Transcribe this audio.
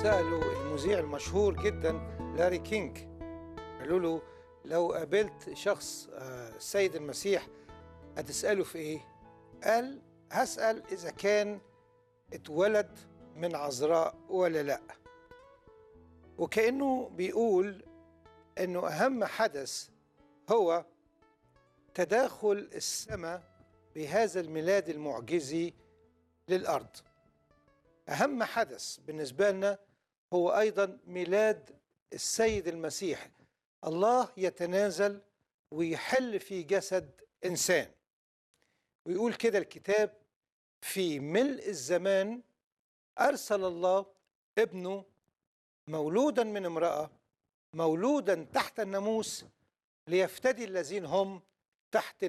سألوا المذيع المشهور جدا لاري كينج قالوا له لو قابلت شخص آه، السيد المسيح هتسأله في ايه؟ قال هسأل إذا كان اتولد من عذراء ولا لأ وكأنه بيقول إنه أهم حدث هو تداخل السماء بهذا الميلاد المعجزي للأرض أهم حدث بالنسبة لنا هو أيضا ميلاد السيد المسيح الله يتنازل ويحل في جسد إنسان ويقول كده الكتاب في ملء الزمان أرسل الله ابنه مولودا من امرأة مولودا تحت الناموس ليفتدي الذين هم تحت